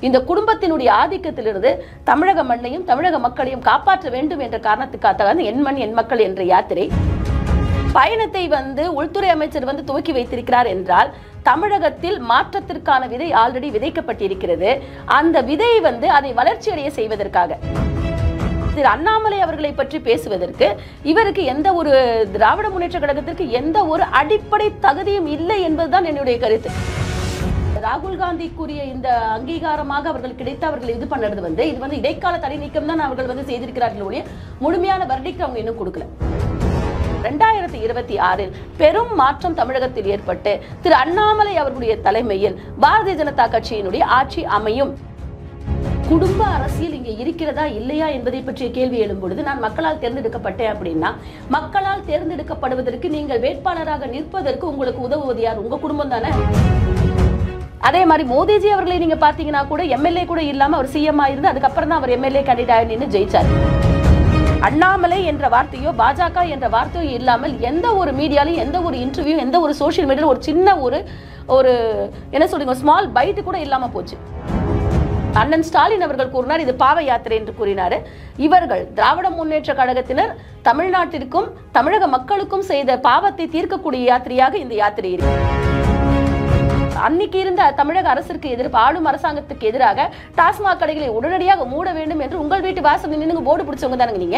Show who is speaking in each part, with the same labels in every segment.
Speaker 1: இந்த குடும்பத்தினுடைய ஆதிக்கத்திலிருந்து தமிழக மண்ணையும் தமிழக மக்களையும் காப்பாற்ற வேண்டும் என்ற காரணத்துக்காக தான் என் மண் என் மக்கள் என்ற யாத்திரை பயணத்தை வந்து உள்துறை அமைச்சர் வந்து துவக்கி வைத்திருக்கிறார் என்றால் தமிழகத்தில் மாற்றத்திற்கான விதை ஆல்ரெடி விதைக்கப்பட்டிருக்கிறது அந்த விதை வந்து அதை வளர்ச்சியடைய செய்வதற்காக திரு அண்ணாமலை அவர்களை பற்றி பேசுவதற்கு இவருக்கு எந்த ஒரு திராவிட முன்னேற்ற கழகத்திற்கு எந்த ஒரு அடிப்படை தகுதியும் இல்லை என்பதுதான் என்னுடைய கருத்து ராகுல் காந்திக்குரிய இந்த அங்கீகாரமாக அவர்கள் கிடைத்து அவர்கள் இது பண்ணது வந்து இது வந்து இடைக்கால தடை நீக்கம் தான் அவர்கள் வந்து செய்திருக்கிறார்கள் ஒழிய முழுமையான வர்டிக் அவங்க இன்னும் கொடுக்கல ரெண்டாயிரத்தி இருபத்தி ஆறில் பெரும் மாற்றம் தமிழகத்தில் ஏற்பட்டு திரு அண்ணாமலை அவர்களுடைய தலைமையில் பாரதிய ஜனதா கட்சியினுடைய ஆட்சி அமையும் குடும்ப அரசியல் இங்க இருக்கிறதா இல்லையா என்பதை பற்றிய கேள்வி எழும் பொழுது நான் மக்களால் தேர்ந்தெடுக்கப்பட்டேன் அப்படின்னா மக்களால் தேர்ந்தெடுக்கப்படுவதற்கு நீங்கள் வேட்பாளராக நிற்பதற்கு உங்களுக்கு உதவுவது யார் உங்க குடும்பம் தானே அதே மாதிரி மோடிஜி அவர்களை நீங்க பாத்தீங்கன்னா கூட எம்எல்ஏ கூட இல்லாம அவர் சிஎம் இருந்து அதுக்கப்புறம் தான் அவர் எம்எல்ஏ கேண்டிடேட் நின்று ஜெயிச்சார் அண்ணாமலை என்ற வார்த்தையோ பாஜக என்ற வார்த்தையோ இல்லாமல் எந்த ஒரு மீடியாலையும் எந்த ஒரு இன்டர்வியூ எந்த ஒரு சோஷியல் மீடியால ஒரு சின்ன ஒரு ஒரு என்ன சொல்றீங்க ஸ்மால் பைட் கூட இல்லாம போச்சு அண்ணன் ஸ்டாலின் அவர்கள் கூறினார் இது பாவ யாத்திரை என்று கூறினார் இவர்கள் திராவிட முன்னேற்ற கழகத்தினர் தமிழ்நாட்டிற்கும் தமிழக மக்களுக்கும் செய்த பாவத்தை தீர்க்கக்கூடிய யாத்திரையாக இந்த யாத்திரை இருக்கு அன்னைக்கு இருந்த தமிழக அரசிற்கு எதிர்ப்பு ஆளும் அரசாங்கத்துக்கு எதிராக டாஸ்மாக் கடைகளை உடனடியாக மூட வேண்டும் என்று உங்கள் வீட்டு வாசல் நின்று போர்டு பிடிச்சவங்க தானுங்க நீங்க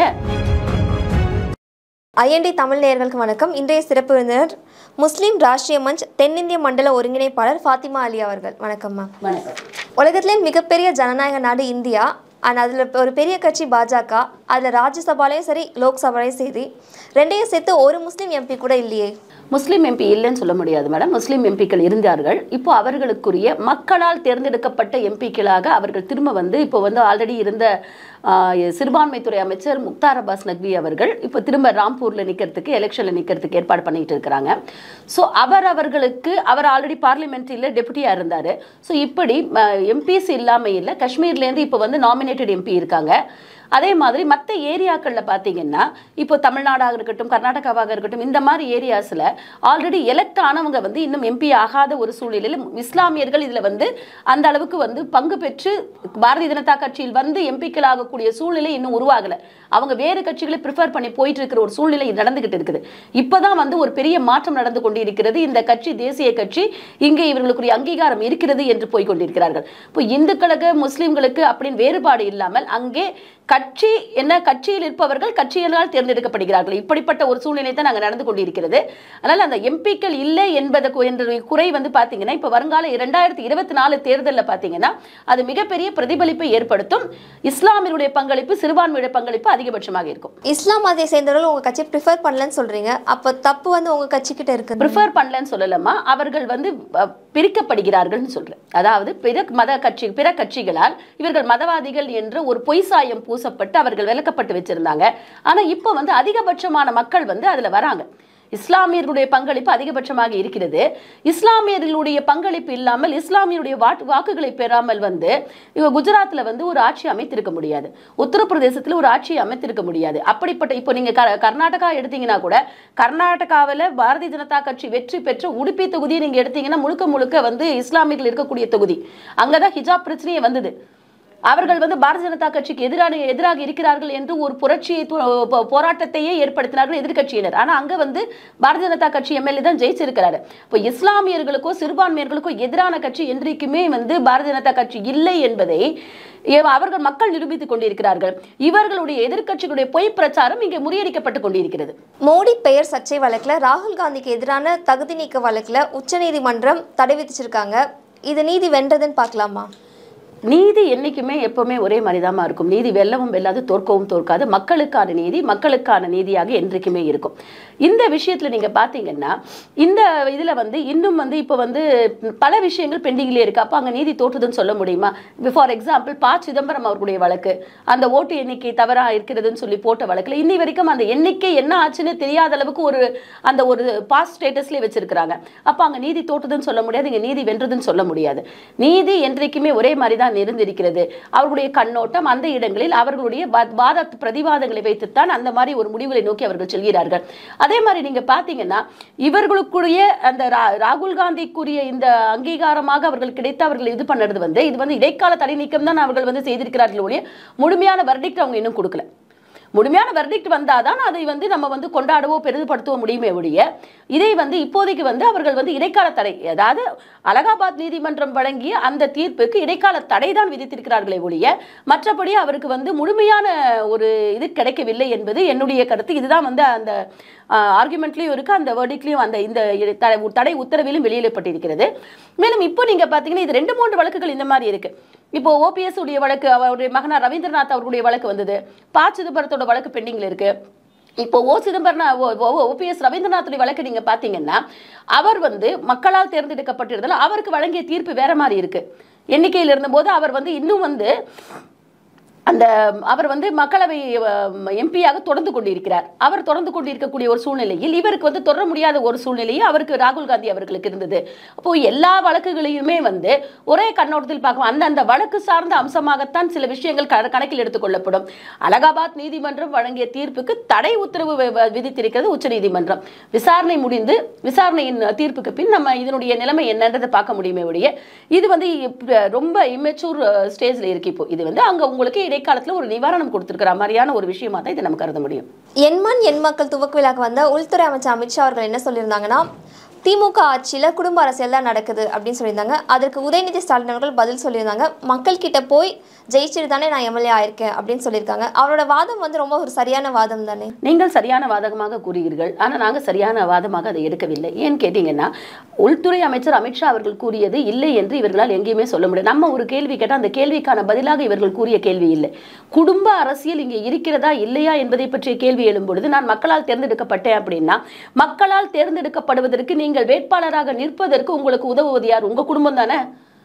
Speaker 2: ஐஎன்டி தமிழ் நேயர்களுக்கு வணக்கம் இன்றைய சிறப்பு விருந்தினர் முஸ்லீம் ராஷ்டிரிய மஞ்ச் தென்னிந்திய மண்டல ஒருங்கிணைப்பாளர் ஃபாத்திமா அலி அவர்கள் வணக்கம் மேம்
Speaker 1: வணக்கம்
Speaker 2: உலகத்திலே மிகப்பெரிய ஜனநாயக நாடு இந்தியா அண்ட் அதில் ஒரு பெரிய கட்சி பாஜக அதில் ராஜ்யசபாலையும் சரி லோக்சபாலையும் சரி ரெண்டையும் சேர்த்து ஒரு முஸ்லீம் எம்பி கூட இல்லையே
Speaker 1: முஸ்லீம் எம்பி இல்லைன்னு சொல்ல முடியாது மேடம் முஸ்லீம் எம்பிக்கள் இருந்தார்கள் இப்போ அவர்களுக்குரிய மக்களால் தேர்ந்தெடுக்கப்பட்ட எம்பிக்களாக அவர்கள் திரும்ப வந்து இப்போ வந்து ஆல்ரெடி இருந்த ஆஹ், சிறுபான்மைத்துறை அமைச்சர் முக்தார் அப்பாஸ் நக்வி அவர்கள் இப்போ திரும்ப ராம்பூர்ல நிக்கிறதுக்கு எலெக்ஷன்ல நிக்கிறதுக்கு ஏற்பாடு பண்ணிட்டு இருக்கிறாங்க ஸோ அவர் அவர்களுக்கு அவர் ஆல்ரெடி பார்லிமெண்ட்ரியில் டெபுட்டியா இருந்தாரு ஸோ இப்படி எம்பிஸ் இல்லாம இல்லை காஷ்மீர்லேருந்து இப்போ வந்து நாமினேட்டட் எம்பி இருக்காங்க அதே மாதிரி மற்ற ஏரியாக்களில் பார்த்தீங்கன்னா இப்போ தமிழ்நாடாக இருக்கட்டும் கர்நாடகாவாக இருக்கட்டும் இந்த மாதிரி ஏரியாஸில் ஆல்ரெடி எலெக்ட் ஆனவங்க வந்து இன்னும் எம்பி ஆகாத ஒரு சூழ்நிலையில் இஸ்லாமியர்கள் இதில் வந்து அந்த அளவுக்கு வந்து பங்கு பெற்று பாரதிய ஜனதா கட்சியில் வந்து எம்பிக்கள் ஆகக்கூடிய சூழ்நிலை இன்னும் உருவாகலை அவங்க வேறு கட்சிகளை ப்ரிஃபர் பண்ணி போயிட்டு இருக்கிற ஒரு சூழ்நிலை நடந்துகிட்டு இருக்குது இப்போதான் வந்து ஒரு பெரிய மாற்றம் நடந்து கொண்டிருக்கிறது இந்த கட்சி தேசிய கட்சி இங்கே இவர்களுக்குரிய அங்கீகாரம் இருக்கிறது என்று போய் கொண்டிருக்கிறார்கள் இப்போ இந்துக்களுக்கு முஸ்லிம்களுக்கு அப்படின்னு வேறுபாடு இல்லாமல் அங்கே கட்சி என்ன கட்சியில் இருப்பவர்கள் கட்சியினால் தேர்ந்தெடுக்கப்படுகிறார்கள் இப்படிப்பட்ட ஒரு சூழ்நிலை தான் நாங்கள் நடந்து கொண்டிருக்கிறது அதனால் அந்த எம்பிக்கள் இல்லை என்பது கு- என்ற குறை வந்து பார்த்தீங்கன்னா இப்போ வருங்கால இரண்டாயிரத்தி இருபத்தி நாலு தேர்தலில் பார்த்தீங்கன்னா அது மிகப்பெரிய பிரதிபலிப்பை ஏற்படுத்தும் இஸ்லாமியருடைய பங்களிப்பு சிறுபான்மையுடைய பங்களிப்பு அதிகபட்சமாக இருக்கும்
Speaker 2: இஸ்லாம் மதத்தை சேர்ந்தவர்கள் உங்கள் கட்சியை ப்ரிஃபர் பண்ணலன்னு சொல்கிறீங்க அப்போ தப்பு வந்து உங்கள் கட்சிக்கிட்ட இருக்குது
Speaker 1: ப்ரிஃபர் பண்ணலன்னு சொல்லலாமா அவர்கள் வந்து அஹ், பிரிக்கப்படுகிறார்கள்னு சொல்றேன் அதாவது பிற மத கட்சி பிற கட்சிகளால் இவர்கள் மதவாதிகள் என்ற ஒரு பொய் சாயம் பூசப்பட்டு அவர்கள் விலக்கப்பட்டு வச்சிருந்தாங்க ஆனா இப்போ வந்து அதிகபட்சமான மக்கள் வந்து அதுல வராங்க இஸ்லாமியர்களுடைய பங்களிப்பு அதிகபட்சமாக இருக்கிறது இஸ்லாமியர்களுடைய பங்களிப்பு இல்லாமல் இஸ்லாமியருடைய வாக்கு வாக்குகளை பெறாமல் வந்து இவங்க குஜராத்ல வந்து ஒரு ஆட்சி அமைத்திருக்க முடியாது உத்தரப்பிரதேசத்துல ஒரு ஆட்சி அமைத்திருக்க முடியாது அப்படிப்பட்ட இப்போ நீங்க க- கர்நாடகா எடுத்தீங்கன்னா கூட கர்நாடகாவில் பாரதிய ஜனதா கட்சி வெற்றி பெற்ற உடுப்பி தொகுதியை நீங்க எடுத்தீங்கன்னா முழுக்க முழுக்க வந்து இஸ்லாமியர்கள் இருக்கக்கூடிய தொகுதி அங்கதான் ஹிஜாப் பிரச்சனையே வந்தது அவர்கள் வந்து பாரதிய ஜனதா கட்சிக்கு எதிரான எதிராக இருக்கிறார்கள் என்று ஒரு புரட்சியை து- போ- போராட்டத்தையே ஏற்படுத்தினார்கள் எதிர்க்கட்சியினர் ஆனா அங்க வந்து பாரதிய ஜனதா கட்சி எம்எல்ஏ தான் ஜெயிச்சிருக்கிறாரு இப்போ இஸ்லாமியர்களுக்கோ சிறுபான்மையர்களுக்கோ எதிரான கட்சி என்றைக்குமே வந்து பாரதிய ஜனதா கட்சி இல்லை என்பதை ஏ- அவர்கள் மக்கள் நிரூபித்துக் கொண்டிருக்கிறார்கள் இவர்களுடைய எதிர்க்கட்சிகளுடைய பொய் பிரச்சாரம் இங்கே முறியடிக்கப்பட்டு கொண்டிருக்கிறது
Speaker 2: மோடி பெயர் சர்ச்சை வழக்கில் ராகுல் காந்திக்கு எதிரான தகுதி நீக்க வழக்கில் உச்சநீதிமன்றம் தடை விதிச்சிருக்காங்க இது நீதி வென்றதுன்னு பார்க்கலாமா
Speaker 1: நீதி என்னைக்குமே எப்பவுமே ஒரே மாதிரிதாம்மா இருக்கும் நீதி வெல்லவும் வெல்லாது தோற்கவும் தோற்காது மக்களுக்கான நீதி மக்களுக்கான நீதியாக என்றைக்குமே இருக்கும் இந்த விஷயத்துல நீங்க பாத்தீங்கன்னா இந்த இதுல வந்து இன்னும் வந்து இப்போ வந்து பல விஷயங்கள் பெண்டிங்லேயே இருக்கு அப்ப அங்க நீதி தோற்றுதுன்னு சொல்ல முடியுமா ஃபார் எக்ஸாம்பிள் ப சிதம்பரம் அவர்களுடைய வழக்கு அந்த ஓட்டு எண்ணிக்கை தவறா இருக்கிறதுன்னு சொல்லி போட்ட வழக்குல இன்னி வரைக்கும் அந்த எண்ணிக்கை என்ன ஆச்சுன்னு தெரியாத அளவுக்கு ஒரு அந்த ஒரு பாஸ் ஸ்டேட்டஸ்லேயே வச்சிருக்கிறாங்க அப்ப அங்க நீதி தோற்றுதுன்னு சொல்ல முடியாது இங்க நீதி வென்றதுன்னு சொல்ல முடியாது நீதி என்றைக்குமே ஒரே மாதிரி தான் தான் இருந்திருக்கிறது அவர்களுடைய கண்ணோட்டம் அந்த இடங்களில் அவர்களுடைய வா- வாத பிரதிவாதங்களை வைத்துத்தான் அந்த மாதிரி ஒரு முடிவுகளை நோக்கி அவர்கள் செல்கிறார்கள் அதே மாதிரி நீங்க பாத்தீங்கன்னா இவர்களுக்குரிய அந்த ரா- ராகுல் காந்திக்குரிய இந்த அங்கீகாரமாக அவர்கள் கிடைத்து அவர்கள் இது பண்ணது வந்து இது வந்து இடைக்கால தடை நீக்கம் தான் அவர்கள் வந்து செய்திருக்கிறார்கள் ஒழிய முழுமையான வர்டிக்ட் அவங்க இன்னும் கொடுக்கல முழுமையான வெர்டிக்ட் வந்தாதான் அதை வந்து நம்ம வந்து கொண்டாடவோ பெரிதுபடுத்தவோ முடியுமே ஒழிய இதை வந்து இப்போதைக்கு வந்து அவர்கள் வந்து இடைக்கால தடை அதாவது அலகாபாத் நீதிமன்றம் வழங்கிய அந்த தீர்ப்புக்கு இடைக்கால தடை தான் விதித்திருக்கிறார்களே ஒழிய மற்றபடி அவருக்கு வந்து முழுமையான ஒரு இது கிடைக்கவில்லை என்பது என்னுடைய கருத்து இதுதான் வந்து அந்த ஆர்குமெண்ட்லயும் இருக்கு அந்த வேர்டிக்லயும் அந்த இந்த இட- தடை தடை உத்தரவிலும் வெளியிடப்பட்டிருக்கிறது மேலும் இப்போ நீங்க பாத்தீங்கன்னா இது ரெண்டு மூன்று வழக்குகள் இந்த மாதிரி இருக்கு இப்போ ஓபிஎஸ் உடைய வழக்கு அவருடைய மகனார் ரவீந்திரநாத் அவருடைய வழக்கு வந்தது ப சிதம்பரத்தோட வழக்கு பெண்டிங்ல இருக்கு இப்போ ஓ சிதம்பரம் ஓபிஎஸ் ரவீந்திரநாத்துடைய வழக்கு நீங்க பாத்தீங்கன்னா அவர் வந்து மக்களால் தேர்ந்தெடுக்கப்பட்டிருந்தாலும் அவருக்கு வழங்கிய தீர்ப்பு வேற மாதிரி இருக்கு எண்ணிக்கையில் இருந்தபோது அவர் வந்து இன்னும் வந்து அந்த அவர் வந்து மக்களவை எம்பியாக தொடர்ந்து கொண்டிருக்கிறார் அவர் தொடர்ந்து கொண்டிருக்கக்கூடிய ஒரு சூழ்நிலையில் இவருக்கு வந்து தொடர முடியாத ஒரு சூழ்நிலையும் அவருக்கு ராகுல் காந்தி அவர்களுக்கு இருந்தது அப்போ எல்லா வழக்குகளையுமே வந்து ஒரே கண்ணோட்டத்தில் பார்க்கும் அந்த அந்த வழக்கு சார்ந்த அம்சமாகத்தான் சில விஷயங்கள் க- கணக்கில் எடுத்துக்கொள்ளப்படும் அலகாபாத் நீதிமன்றம் வழங்கிய தீர்ப்புக்கு தடை உத்தரவு வ- வ- விதித்திருக்கிறது உச்சநீதிமன்றம் விசாரணை முடிந்து விசாரணையின் தீர்ப்புக்கு பின் நம்ம இதனுடைய நிலைமை என்னன்றதை பார்க்க முடியுமே ஒழிய இது வந்து இப்ப ரொம்ப இம்மெச்சூர் ஸ்டேஜ்ல இருக்கு இப்போ இது வந்து அங்க உங்களுக்கு இடைக்காலத்துல ஒரு நிவாரணம் கொடுத்திருக்கிற மாதிரியான ஒரு விஷயமா தான் இதை நம்ம கருத முடியும்
Speaker 2: எண்மண் எண் மக்கள் துவக்க விழாக்கு வந்த உள்துறை அமைச்சர் அமித்ஷா அவர்கள் என்ன சொல்லியிருந்தாங்கன்னா திமுக ஆட்சியில் குடும்ப அரசியல் தான் நடக்குது அப்படின்னு சொல்லியிருந்தாங்க அதற்கு உதயநிதி ஸ்டாலின் அவர்கள் பதில் சொல்லியிருந்தாங்க மக்கள் கிட்ட போய் ஜெயிச்சுட்டு தானே நான் எம்எல்ஏ ஆயிருக்கேன் அப்படின்னு சொல்லியிருக்காங்க அவரோட வாதம் வந்து ரொம்ப ஒரு சரியான வாதம் தானே
Speaker 1: நீங்கள் சரியான வாதகமாக கூறுகிறீர்கள் ஆனால் நாங்கள் சரியான வாதமாக அதை எடுக்கவில்லை ஏன்னு கேட்டீங்கன்னா உள்துறை அமைச்சர் அமித்ஷா அவர்கள் கூறியது இல்லை என்று இவர்களால் எங்கேயுமே சொல்ல முடியாது நம்ம ஒரு கேள்வி கேட்டால் அந்த கேள்விக்கான பதிலாக இவர்கள் கூறிய கேள்வி இல்லை குடும்ப அரசியல் இங்கே இருக்கிறதா இல்லையா என்பதை பற்றிய கேள்வி எழும்பொழுது நான் மக்களால் தேர்ந்தெடுக்கப்பட்டேன் அப்படின்னா மக்களால் தேர்ந்தெடுக்கப்படுவதற்கு நீங்கள் வேட்பாளராக நிற்பதற்கு உங்களுக்கு உதவுவது யார் உங்க குடும்பம் தானே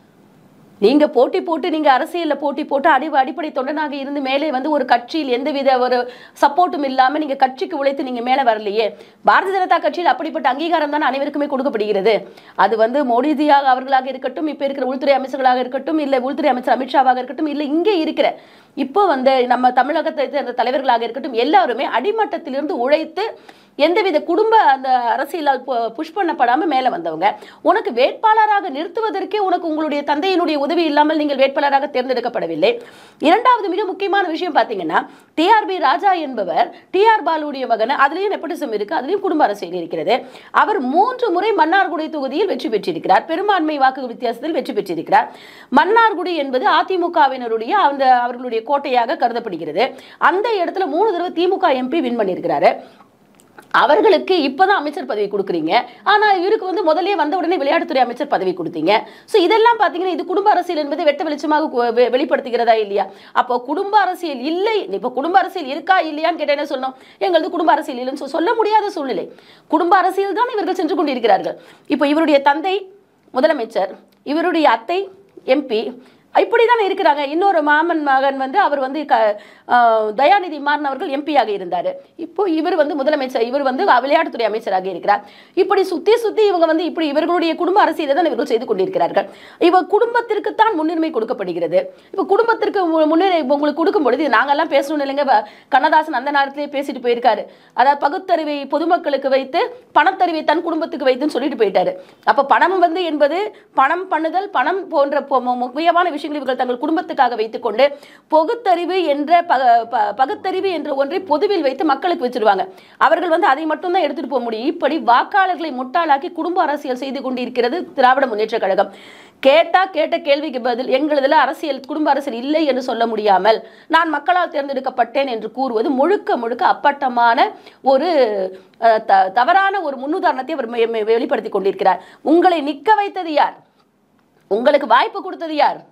Speaker 1: நீங்க போட்டி போட்டு நீங்க அரசியல்ல போட்டி போட்டு அடி அடிப்படை தொண்டனாக இருந்து மேலே வந்து ஒரு கட்சியில் எந்தவித ஒரு சப்போர்ட்டும் இல்லாம நீங்க கட்சிக்கு உழைத்து நீங்க மேலே வரலையே பாரதிய ஜனதா கட்சியில் அப்படிப்பட்ட அங்கீகாரம் தான் அனைவருக்குமே கொடுக்கப்படுகிறது அது வந்து மோடிஜியாக அவர்களாக இருக்கட்டும் இப்ப இருக்கிற உள்துறை அமைச்சர்களாக இருக்கட்டும் இல்ல உள்துறை அமைச்சர் அமித்ஷாவாக இருக்கட்டும் இல்ல இங்கே இருக்கிற இப்போ வந்து நம்ம தமிழகத்தை சேர்ந்த தலைவர்களாக இருக்கட்டும் எல்லாருமே அடிமட்டத்திலிருந்து உழைத்து எந்தவித குடும்ப அந்த அரசியலால் புஷ் பண்ணப்படாம மேல வந்தவங்க உனக்கு வேட்பாளராக நிறுத்துவதற்கே உனக்கு உங்களுடைய தந்தையினுடைய உதவி இல்லாமல் நீங்கள் வேட்பாளராக தேர்ந்தெடுக்கப்படவில்லை இரண்டாவது மிக முக்கியமான விஷயம் பாத்தீங்கன்னா டிஆர்பி ராஜா என்பவர் டிஆர் பாலுடைய மகன் அதுலயும் நெப்படிசம் இருக்கு அதுலயும் குடும்ப அரசியல் இருக்கிறது அவர் மூன்று முறை மன்னார்குடி தொகுதியில் வெற்றி பெற்றிருக்கிறார் பெரும்பான்மை வாக்கு வித்தியாசத்தில் வெற்றி பெற்றிருக்கிறார் மன்னார்குடி என்பது அதிமுகவினருடைய அந்த அவர்களுடைய கோட்டையாக கருதப்படுகிறது அந்த இடத்துல மூணு தடவை திமுக எம்பி வின் பண்ணியிருக்கிறாரு அவர்களுக்கு இப்பதான் அமைச்சர் பதவி கொடுக்குறீங்க ஆனா இவருக்கு வந்து முதல்லயே வந்த உடனே விளையாட்டுத்துறை அமைச்சர் பதவி கொடுத்தீங்க சோ இதெல்லாம் பாத்தீங்கன்னா இது குடும்ப அரசியல் என்பதை வெட்ட வெளிச்சமாக கு- வெ- வெளிப்படுத்துகிறதா இல்லையா அப்போ குடும்ப அரசியல் இல்லை இப்ப குடும்ப அரசியல் இருக்கா இல்லையான்னு கேட்டா என்ன சொல்லணும் எங்களது குடும்ப அரசியல் இல்லைன்னு சொ- சொல்ல முடியாத சூழ்நிலை குடும்ப அரசியல் தான் இவர்கள் சென்று கொண்டிருக்கிறார்கள் இப்போ இவருடைய தந்தை முதலமைச்சர் இவருடைய அத்தை எம்பி இப்படிதான் இருக்கிறாங்க இன்னொரு மாமன் மகன் வந்து அவர் வந்து க ஆஹ் தயாநிதி மாறன் அவர்கள் எம்பியாக இருந்தார் இப்போ இவர் வந்து முதலமைச்சர் இவர் வந்து விளையாட்டுத்துறை அமைச்சராக இருக்கிறார் இப்படி சுத்தி சுத்தி இவங்க வந்து இப்படி இவர்களுடைய குடும்ப அரசியலை தான் இவர்கள் செய்து கொண்டிருக்கிறார்கள் இவ குடும்பத்திற்கு தான் முன்னுரிமை கொடுக்கப்படுகிறது இப்போ குடும்பத்திற்கு மு- முன்னுரிமை உங்களுக்கு கொடுக்கும் பொழுது இது நாங்கெல்லாம் பேசணும் இல்லைங்க வ- கண்ணதாசன் அந்த நேரத்திலே பேசிட்டு போயிருக்காரு அதாவது பகுத்தறிவை பொதுமக்களுக்கு வைத்து பணத்தறிவை தன் குடும்பத்துக்கு வைத்துன்னு சொல்லிட்டு போயிட்டாரு அப்ப பணம் வந்து என்பது பணம் பண்ணுதல் பணம் போன்ற பொ- மு- முக்கியமான விஷயங்களை இவர்கள் தங்கள் குடும்பத்துக்காக வைத்துக்கொண்டு பகுத்தறிவு என்ற ப- ப- பகுத்தறிவு என்ற ஒன்றை பொதுவில் வைத்து மக்களுக்கு வச்சிருவாங்க அவர்கள் வந்து அதை மட்டும் தான் எடுத்துட்டு போக முடியும் இப்படி வாக்காளர்களை முட்டாளாக்கி குடும்ப அரசியல் செய்து கொண்டிருக்கிறது திராவிட முன்னேற்ற கழகம் கேட்டா கேட்ட கேள்விக்கு பதில் எங்களதுல அரசியல் குடும்ப அரசியல் இல்லை என்று சொல்ல முடியாமல் நான் மக்களால் தேர்ந்தெடுக்கப்பட்டேன் என்று கூறுவது முழுக்க முழுக்க அப்பட்டமான ஒரு அஹ், த- தவறான ஒரு முன்னுதாரணத்தை அவர் மெ- மெ- வெளிப்படுத்தி கொண்டிருக்கிறார் உங்களை நிக்க வைத்தது யார் உங்களுக்கு வாய்ப்பு கொடுத்தது யார்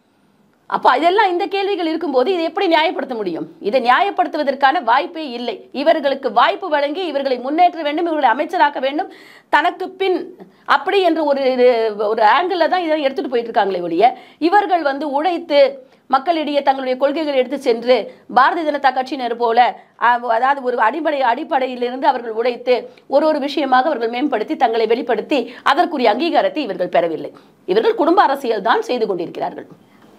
Speaker 1: அப்போ இதெல்லாம் இந்த கேள்விகள் இருக்கும்போது இதை எப்படி நியாயப்படுத்த முடியும் இதை நியாயப்படுத்துவதற்கான வாய்ப்பே இல்லை இவர்களுக்கு வாய்ப்பு வழங்கி இவர்களை முன்னேற்ற வேண்டும் இவர்களை அமைச்சராக்க வேண்டும் தனக்கு பின் அப்படி என்ற ஒரு ஒரு ஆங்கிள் தான் இதை எடுத்துட்டு போயிட்டு இருக்காங்களே ஒழிய இவர்கள் வந்து உழைத்து மக்களிடையே தங்களுடைய கொள்கைகளை எடுத்து சென்று பாரதிய ஜனதா கட்சியினர் போல அஹ், அதாவது ஒரு அடிப்படை அடிப்படையிலிருந்து அவர்கள் உழைத்து ஒரு ஒரு விஷயமாக அவர்கள் மேம்படுத்தி தங்களை வெளிப்படுத்தி அதற்குரிய அங்கீகாரத்தை இவர்கள் பெறவில்லை இவர்கள் குடும்ப அரசியல் தான் செய்து கொண்டிருக்கிறார்கள்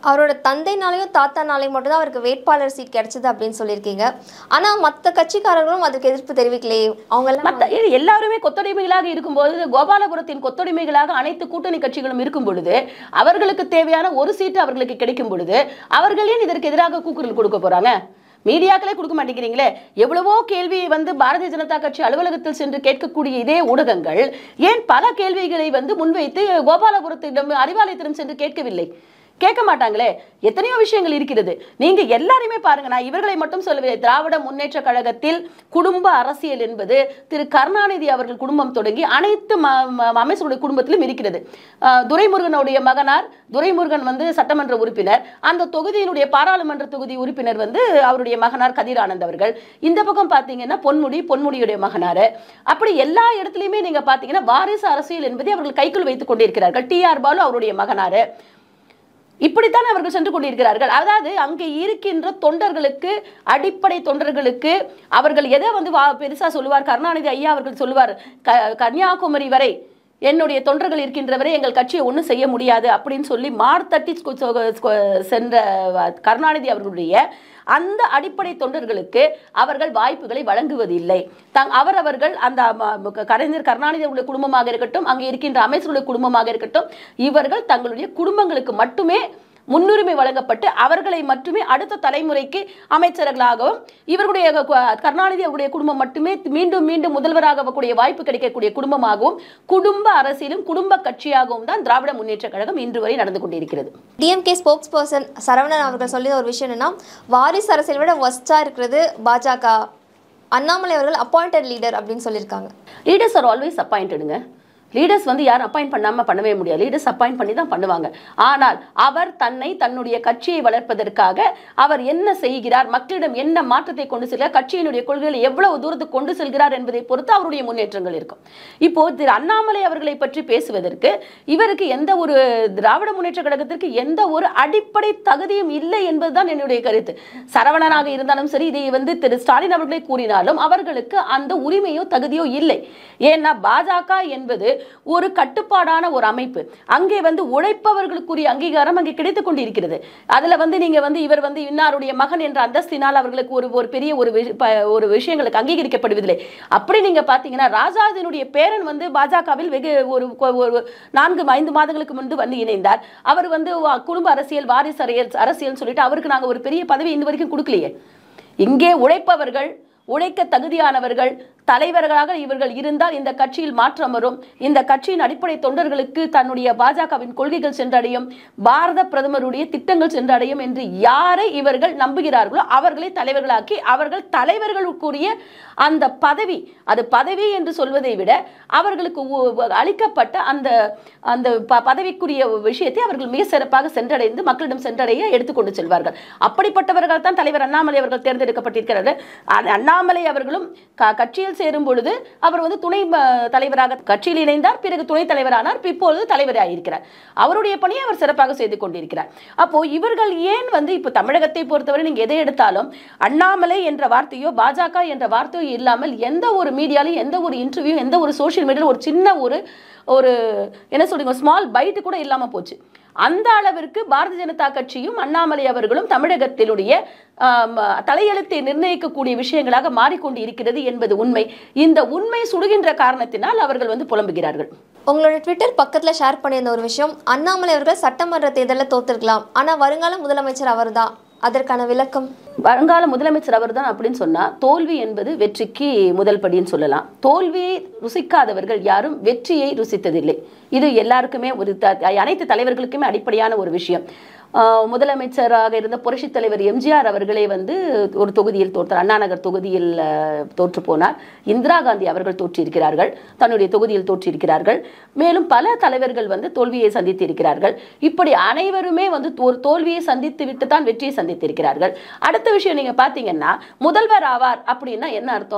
Speaker 2: அவரோட தந்தைனாலையும் தாத்தானாலையும் மட்டும்தான் அவருக்கு வேட்பாளர் சீட் கிடைச்சது அப்படின்னு சொல்லியிருக்கீங்க ஆனா மற்ற கட்சிக்காரர்களும் அதுக்கு எதிர்ப்பு தெரிவிக்கலையே அவங்க எல்லாம்
Speaker 1: மத்த இது எல்லாருமே கொத்தடிமைகளாக இருக்கும்போது கோபாலபுரத்தின் கொத்தடிமைகளாக அனைத்து கூட்டணி கட்சிகளும் இருக்கும் பொழுது அவர்களுக்கு தேவையான ஒரு சீட்டு அவர்களுக்கு கிடைக்கும் பொழுது அவர்கள் ஏன் இதற்கு எதிராக கூக்குரல் கொடுக்க போறாங்க மீடியாக்களே கொடுக்க மாட்டேங்கிறீங்களே எவ்வளவோ கேள்வி வந்து பாரதிய ஜனதா கட்சி அலுவலகத்தில் சென்று கேட்கக்கூடிய இதே ஊடகங்கள் ஏன் பல கேள்விகளை வந்து முன்வைத்து கோபாலபுரத்திடம் அறிவாலயத்திடம் சென்று கேட்கவில்லை கேட்க மாட்டாங்களே எத்தனையோ விஷயங்கள் இருக்கிறது நீங்க எல்லாரையுமே பாருங்க நான் இவர்களை மட்டும் சொல்லவில்லை திராவிட முன்னேற்ற கழகத்தில் குடும்ப அரசியல் என்பது திரு கருணாநிதி அவர்கள் குடும்பம் தொடங்கி அனைத்து ம- ம- அமைச்சருடைய குடும்பத்திலும் இருக்கிறது அஹ், துரைமுருகனுடைய மகனார் துரைமுருகன் வந்து சட்டமன்ற உறுப்பினர் அந்த தொகுதியினுடைய பாராளுமன்ற தொகுதி உறுப்பினர் வந்து அவருடைய மகனார் கதிர் ஆனந்த் அவர்கள் இந்த பக்கம் பார்த்தீங்கன்னா பொன்முடி பொன்முடியுடைய மகனார் அப்படி எல்லா இடத்துலையுமே நீங்க பார்த்தீங்கன்னா வாரிசு அரசியல் என்பதை அவர்கள் கைக்குள் வைத்துக் கொண்டிருக்கிறார்கள் டி ஆர் பாலு அவருடைய மகனார் இப்படித்தான் அவர்கள் சென்று கொண்டிருக்கிறார்கள் அதாவது அங்கே இருக்கின்ற தொண்டர்களுக்கு அடிப்படை தொண்டர்களுக்கு அவர்கள் எதை வந்து வா- பெருசா சொல்லுவார் கருணாநிதி ஐயா அவர்கள் சொல்லுவார் க கன்னியாகுமரி வரை என்னுடைய தொண்டர்கள் இருக்கின்றவரை எங்கள் கட்சியை ஒன்றும் செய்ய முடியாது அப்படின்னு சொல்லி மார்த்தட்டி ஸ்கு- ஸ்கு- ஸ்கு- சென்ற கருணாநிதி அவர்களுடைய அந்த அடிப்படை தொண்டர்களுக்கு அவர்கள் வாய்ப்புகளை வழங்குவதில்லை தங் அவரவர்கள் அந்த ம- ம- கலைஞர் கருணாநிதி அவருடைய குடும்பமாக இருக்கட்டும் அங்கே இருக்கின்ற அமைச்சருடைய குடும்பமாக இருக்கட்டும் இவர்கள் தங்களுடைய குடும்பங்களுக்கு மட்டுமே முன்னுரிமை வழங்கப்பட்டு அவர்களை மட்டுமே அடுத்த தலைமுறைக்கு அமைச்சர்களாகவும் இவர்களுடைய கு- கருணாநிதி அவருடைய குடும்பம் மட்டுமே மீண்டும் மீண்டும் முதல்வராக கூடிய வாய்ப்பு கிடைக்கக்கூடிய குடும்பமாகவும் குடும்ப அரசியலும் குடும்ப கட்சியாகவும் தான் திராவிட முன்னேற்ற கழகம் இன்று வரை நடந்து கொண்டிருக்கிறது
Speaker 2: டிஎம்கே ஸ்போக்ஸ் பர்சன் சரவணன் அவர்கள் சொல்லிய ஒரு விஷயம் என்னன்னா வாரிசு அரசியலை விட ஒஸ்டா இருக்கிறது பாஜக அண்ணாமலை அவர்கள் அப்பாயிண்டட் லீடர் அப்படின்னு சொல்லியிருக்காங்க
Speaker 1: லீடர்ஸ் ஆர் ஆல்வேஸ் அப்பாயிண்டடுங்க லீடர்ஸ் வந்து யாரும் அப்பாயிண்ட் பண்ணாம பண்ணவே முடியாது லீடர்ஸ் அப்பாயிண்ட் பண்ணி தான் பண்ணுவாங்க ஆனால் அவர் தன்னை தன்னுடைய கட்சியை வளர்ப்பதற்காக அவர் என்ன செய்கிறார் மக்களிடம் என்ன மாற்றத்தை கொண்டு செல்கிறார் கட்சியினுடைய கொள்கைகளை எவ்வளவு தூரத்துக்கு கொண்டு செல்கிறார் என்பதை பொறுத்து அவருடைய முன்னேற்றங்கள் இருக்கும் இப்போ திரு அண்ணாமலை அவர்களை பற்றி பேசுவதற்கு இவருக்கு எந்த ஒரு திராவிட முன்னேற்ற கழகத்திற்கு எந்த ஒரு அடிப்படை தகுதியும் இல்லை என்பதுதான் என்னுடைய கருத்து சரவணனாக இருந்தாலும் சரி இதை வந்து திரு ஸ்டாலின் அவர்களே கூறினாலும் அவர்களுக்கு அந்த உரிமையோ தகுதியோ இல்லை ஏன்னா பாஜக என்பது ஒரு கட்டுப்பாடான ஒரு அமைப்பு அங்கே வந்து உழைப்பவர்களுக்குரிய அங்கீகாரம் அங்கே கிடைத்துக் கொண்டிருக்கிறது அதுல வந்து நீங்க வந்து இவர் வந்து இன்னாருடைய மகன் என்ற அந்தஸ்தினால் அவர்களுக்கு ஒரு ஒரு பெரிய ஒரு விஷ- ப- ஒரு விஷயங்களுக்கு அங்கீகரிக்கப்படுவதில்லை அப்படி நீங்க பாத்தீங்கன்னா ராஜாதினுடைய பேரன் வந்து பாஜகவில் வெகு ஒரு கொ- ஒரு நான்கு ஐந்து மாதங்களுக்கு முன்பு வந்து இணைந்தார் அவர் வந்து வா- குடும்ப அரசியல் வாரிசு அரசியல் அரசியல் சொல்லிட்டு அவருக்கு நாங்க ஒரு பெரிய பதவி இந்த வரைக்கும் கொடுக்கலையே இங்கே உழைப்பவர்கள் உழைக்க தகுதியானவர்கள் தலைவர்களாக இவர்கள் இருந்தால் இந்த கட்சியில் மாற்றம் வரும் இந்த கட்சியின் அடிப்படை தொண்டர்களுக்கு தன்னுடைய பாஜகவின் கொள்கைகள் சென்றடையும் பாரத பிரதமருடைய திட்டங்கள் சென்றடையும் என்று யாரை இவர்கள் நம்புகிறார்களோ அவர்களை தலைவர்களாக்கி அவர்கள் தலைவர்களுக்குரிய அந்த பதவி அது பதவி என்று சொல்வதை விட அவர்களுக்கு உ- அளிக்கப்பட்ட அந்த அந்த ப- பதவிக்குரிய விஷயத்தை அவர்கள் மிக சிறப்பாக சென்றடைந்து மக்களிடம் சென்றடைய எடுத்துக்கொண்டு செல்வார்கள் அப்படிப்பட்டவர்கள் தான் தலைவர் அண்ணாமலை அவர்கள் தேர்ந்தெடுக்கப்பட்டிருக்கிறார்கள் அ- அண்ணாமலை அவர்களும் க- கட்சியில் சேரும் பொழுது அவர் வந்து துணை ம, தலைவராக கட்சியில் இணைந்தார் பிறகு துணைத் தலைவரானார் இப்பொழுது தலைவராக இருக்கிறார் அவருடைய பணியை அவர் சிறப்பாக செய்து கொண்டிருக்கிறார் அப்போ இவர்கள் ஏன் வந்து இப்போ தமிழகத்தை பொறுத்தவரை நீங்க எதை எடுத்தாலும் அண்ணாமலை என்ற வார்த்தையோ பாஜக என்ற வார்த்தையோ இல்லாமல் எந்த ஒரு மீடியாலையும் எந்த ஒரு இன்டர்வியூ எந்த ஒரு சோஷியல் மீடியாவில் ஒரு சின்ன ஒரு ஒரு என்ன சொல்றீங்க ஸ்மால் பைட்டு கூட இல்லாம போச்சு அந்த அளவிற்கு பாரதிய ஜனதா கட்சியும் அண்ணாமலை அவர்களும் தமிழகத்தினுடைய ஆம், தலையெழுத்தை நிர்ணயிக்கக்கூடிய விஷயங்களாக மாறிக்கொண்டு இருக்கிறது என்பது உண்மை இந்த உண்மை சுடுகின்ற காரணத்தினால் அவர்கள் வந்து புலம்புகிறார்கள்
Speaker 2: உங்களோட ட்விட்டர் பக்கத்தில் ஷேர் பண்ணியிருந்த ஒரு விஷயம் அண்ணாமலை அவர்கள் சட்டமன்ற தேர்தலில் தோத்துருக்கலாம் ஆனால் வருங்கால முதலமைச்சர் அவர்தான் அதற்கான விளக்கம்
Speaker 1: வருங்கால முதலமைச்சர் அவர்தான் அப்படின்னு சொன்னா தோல்வி என்பது வெற்றிக்கு முதல் படின்னு சொல்லலாம் தோல்வியை ருசிக்காதவர்கள் யாரும் வெற்றியை ருசித்ததில்லை இது எல்லாருக்குமே ஒரு த- அனைத்து தலைவர்களுக்குமே அடிப்படையான ஒரு விஷயம் ஆஹ் முதலமைச்சராக இருந்த புரட்சி தலைவர் எம்ஜிஆர் அவர்களே வந்து ஒரு தொகுதியில் தோற்றார் அண்ணா நகர் தொகுதியில் ஆஹ், தோற்று போனார் இந்திரா காந்தி அவர்கள் தோற்றிருக்கிறார்கள் தன்னுடைய தொகுதியில் தோற்றிருக்கிறார்கள் மேலும் பல தலைவர்கள் வந்து தோல்வியை சந்தித்து இருக்கிறார்கள் இப்படி அனைவருமே வந்து ஒரு தோல்வியை சந்தித்து விட்டு தான் வெற்றியை சந்தித்திருக்கிறார்கள் அடுத்த விஷயம் நீங்க பாத்தீங்கன்னா முதல்வர் ஆவார் அப்படின்னா என்ன அர்த்தம்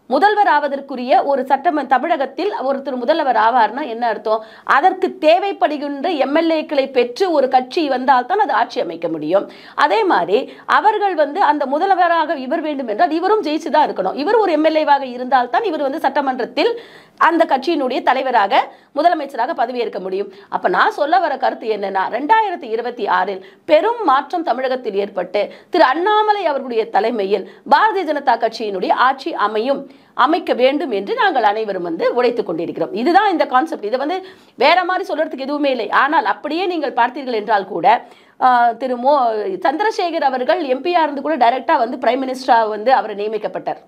Speaker 1: முதல்வர் ஆவதற்குரிய ஒரு சட்டம தமிழகத்தில் ஒருத்தர் முதல்வர் ஆவார்னா என்ன அர்த்தம் அதற்கு தேவைப்படுகின்ற எம்எல்ஏக்களை பெற்று ஒரு கட்சி வந்தால்தான் அது ஆட்சி அமைக்க முடியும் அதே மாதிரி அவர்கள் வந்து அந்த முதல்வராக இவர் வேண்டும் என்றால் இவரும் ஜெயிச்சு தான் இருக்கணும் இவர் ஒரு எம்எல்ஏவாக இருந்தால்தான் இவர் வந்து சட்டமன்றத்தில் அந்த கட்சியினுடைய தலைவராக முதலமைச்சராக பதவியேற்க முடியும் அப்ப நான் சொல்ல வர கருத்து என்னன்னா ரெண்டாயிரத்தி இருபத்தி ஆறில் பெரும் மாற்றம் தமிழகத்தில் ஏற்பட்டு திரு அண்ணாமலை அவர்களுடைய தலைமையில் பாரதிய ஜனதா கட்சியினுடைய ஆட்சி அமையும் அமைக்க வேண்டும் என்று நாங்கள் அனைவரும் வந்து உழைத்துக் கொண்டிருக்கிறோம் இதுதான் இந்த கான்செப்ட் இதை வந்து வேற மாதிரி சொல்றதுக்கு எதுவுமே இல்லை ஆனால் அப்படியே நீங்கள் பார்த்தீர்கள் என்றால் கூட ஆஹ், திரு மோ சந்திரசேகர் அவர்கள் எம்பியா இருந்து கூட டைரக்டா வந்து பிரைம் மினிஸ்டரா வந்து அவர் நியமிக்கப்பட்டார்